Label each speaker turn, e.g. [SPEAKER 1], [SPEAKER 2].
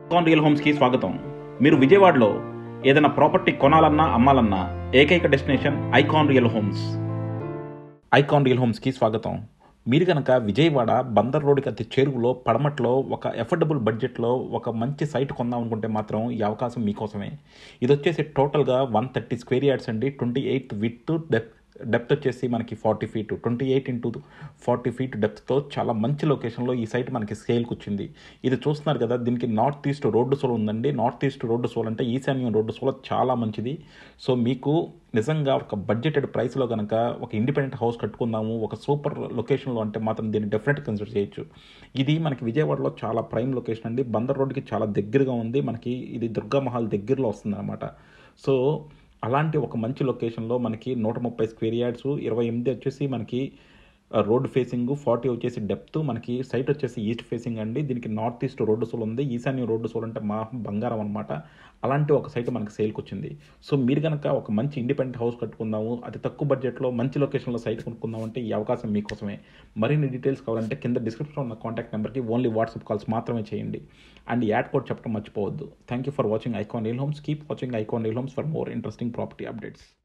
[SPEAKER 1] icon real హోమ్స్కి స్వాగతం మీరు విజయవాడలో ఏదైనా ప్రాపర్టీ కొనాలన్నా అమ్మాలన్నా ఏకైక destination icon real homes icon real హోమ్స్కి స్వాగతం మీరు కనుక విజయవాడ బందర్ రోడ్డుకి అతి చేరువలో పడమట్లో ఒక ఎఫోర్డబుల్ బడ్జెట్లో ఒక మంచి సైట్ కొందాం అనుకుంటే మాత్రం ఈ అవకాశం మీకోసమే ఇది వచ్చేసి టోటల్గా వన్ థర్టీ స్క్వేర్ యార్డ్స్ అండి twenty eighth with depth depth వచ్చేసి మనకి forty feet twenty eight into forty feet డెప్త్తో చాలా మంచి లొకేషన్లో ఈ సైట్ మనకి స్కేల్కి వచ్చింది ఇది చూస్తున్నారు కదా దీనికి నార్త్ ఈస్ట్ రోడ్డు సోల్ ఉందండి నార్త్ ఈస్ట్ రోడ్డు సోల్ అంటే ఈశాన్యం రోడ్డు సోల్ చాలా మంచిది సో మీకు నిజంగా ఒక బడ్జెటెడ్ ప్రైస్లో కనుక ఒక ఇండిపెండెంట్ హౌస్ కట్టుకుందాము ఒక సూపర్ లొకేషన్లో అంటే మాత్రం దీన్ని డెఫినెట్ కన్సిడర్ చేయొచ్చు ఇది మనకి విజయవాడలో చాలా ప్రైమ్ లొకేషన్ అండి బందర్ రోడ్డుకి చాలా దగ్గరగా ఉంది మనకి ఇది దుర్గా మహల్ దగ్గరలో వస్తుంది అనమాట సో అలాంటి ఒక మంచి లొకేషన్లో మనకి నూట ముప్పై స్క్వేర్ యార్డ్స్ ఇరవై ఎనిమిది వచ్చేసి మనకి రోడ్ ఫేసింగ్ ఫార్టీ వచ్చేసి డెప్త్ మనకి సైట్ వచ్చేసి ఈస్ట్ ఫేసింగ్ అండి దీనికి నార్త్ ఈస్ట్ రోడ్డు సోల్ ఉంది ఈశాన్య రోడ్డు సోల్ అంటే మా బంగారం అనమాట అలాంటి ఒక సైట్ మనకి సేల్కి వచ్చింది సో మీరు కనుక ఒక మంచి ఇండిపెండెంట్ హౌస్ కట్టుకుందాము అతి తక్కువ బడ్జెట్లో మంచి లొకేషన్లో సైట్ కొనుక్కుందాం అంటే ఈ అవకాశం మీకోసమే మరిన్ని డీటెయిల్స్ కావాలంటే కింద డిస్క్రిప్షన్లో ఉన్న కాంటాక్ట్ నెంబర్కి ఓన్లీ వాట్సాప్ కాల్స్ మాత్రమే చేయండి అండ్ యాడ్ కోడ్ చెప్పడం మర్చిపోవద్దు thank you for watching icon real homes keep watching icon real homes for more interesting property updates